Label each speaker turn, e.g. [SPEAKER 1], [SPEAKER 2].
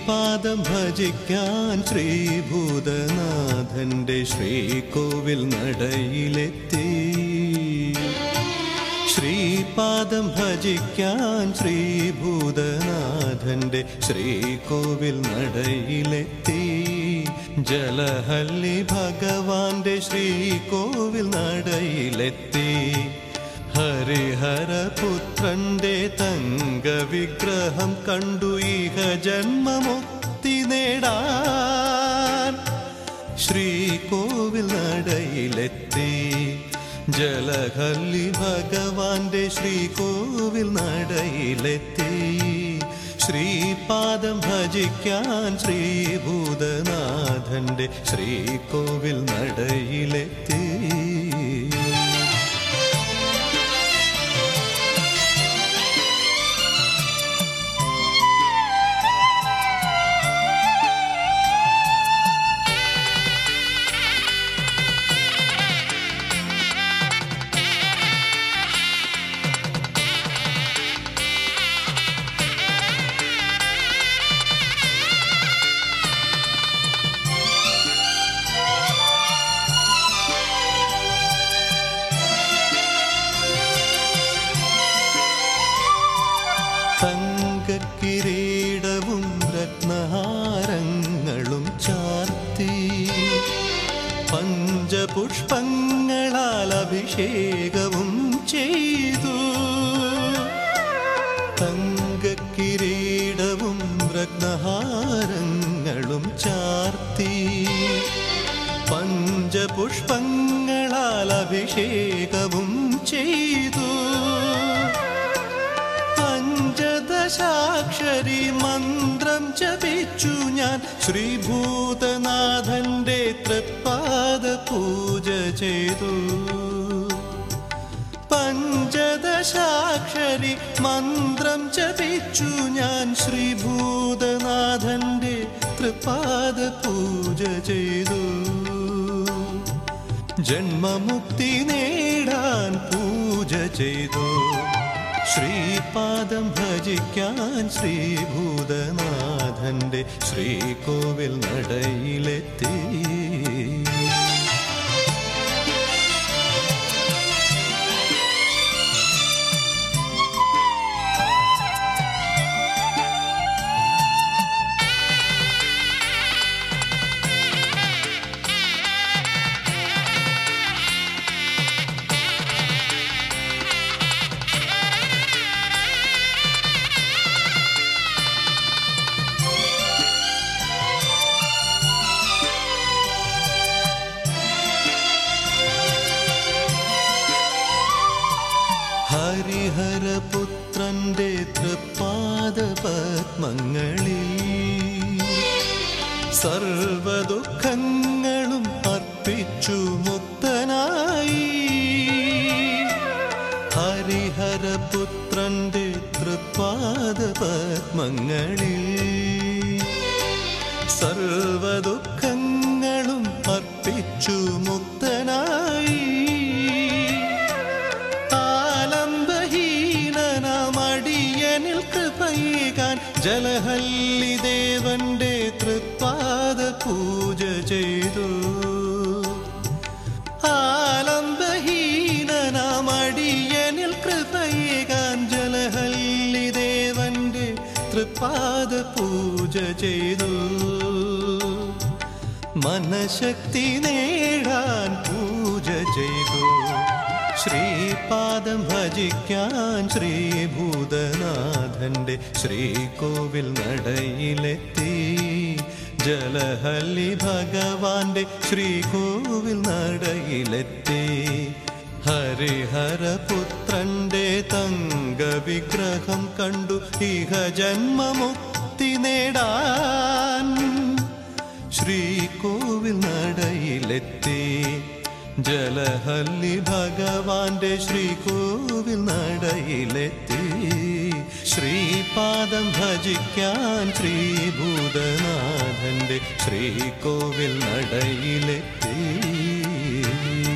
[SPEAKER 1] ശ്രീപാദം ഭജിക്കാൻ ശ്രീഭൂതനാഥന്റെ ശ്രീകോവിൽ നടയിലെത്തി ശ്രീപാദം ഭജിക്കാൻ ശ്രീഭൂതനാഥന്റെ ശ്രീകോവിൽ നടയിലെത്തി ജലഹല്ലി ഭഗവാന്റെ ശ്രീകോവിൽ നടയിലെത്തി ഹരിഹരപുത്രന്റെ തങ്കവിഗ്രഹം കണ്ടു ഇഹ ജന്മമുക്തി നേടാൻ ശ്രീകോവിൽ നടയിലെത്തി ജലഹല്ലി ഭഗവാന്റെ ശ്രീകോവിൽ നടയിലെത്തി ശ്രീപാദം ഭജിക്കാൻ ശ്രീഭൂതനാഥന്റെ ശ്രീകോവിൽ നടയിലെത്തി തങ്കക്കിരീടവും രത്നഹാരങ്ങളും ചാർത്തി പഞ്ചപുഷ്പങ്ങളാൽ അഭിഷേകവും ചെയ്തു തങ്കക്കിരീടവും രത്നഹാരങ്ങളും ചാർത്തി പഞ്ചപുഷ്പങ്ങളാൽ അഭിഷേകവും ചെയ്തു പഞ്ചദശാക്ഷരി മന്ത്രം ജപിച്ചു ഞാൻ ശ്രീഭൂതനാഥന്റെ തൃപ്പാദ പൂജ ചെയ്തു പഞ്ചദശാക്ഷരി മന്ത്രം ജപിച്ചു ഞാൻ ശ്രീഭൂതനാഥന്റെ തൃപ്പാദ പൂജ ചെയ്തു ജന്മമുക്തി നേടാൻ പൂജ ചെയ്തു ശ്രീപാദം ഭജിക്കാൻ ശ്രീഭൂതനാഥന്റെ ശ്രീകോവിൽ നടയിലെത്തി ഹരിഹരപുത്രന്റെ തൃപ്പാദ പത്മങ്ങളിൽ സർവദുഃഖങ്ങളും അർപ്പിച്ചു മുക്തനായി ഹരിഹരപുത്രന്റെ തൃപ്പാദ പത്മങ്ങളിൽ സർവദുഃഖങ്ങളും അർപ്പിച്ചു മുക്തനായി ആലംബഹീനമടിയനിൽ കൃപയേകാൻ ജലഹല്ലി ദേവന്റെ തൃപ്പാദ പൂജ ചെയ്തു ആലംബഹീനമടിയനിൽ കൃപയേകാൻ ജലഹല്ലി ദേവന്റെ തൃപ്പാദ പൂജ ചെയ്തു മനശക്തി നേടാൻ പൂജ ചെയ്തു ശ്രീപാദം ഭജിക്കാൻ ശ്രീഭൂതനാഥന്റെ ശ്രീകോവിൽ നടയിലെത്തി ജലഹല്ലി ഭഗവാന്റെ ശ്രീകോവിൽ നടയിലെത്തി ഹരിഹരപുത്രന്റെ തങ്കവിഗ്രഹം കണ്ടു ഇഹ ജന്മമുക്തി നേടാൻ ശ്രീകോവിൽ നടയിലെത്തി ജലഹല്ലി ഭഗവാന്റെ ശ്രീകോവിൽ നടയിലെത്തി ശ്രീപാദം ഭജിക്കാൻ ശ്രീഭൂതനാഥന്റെ ശ്രീകോവിൽ നടയിലെത്തി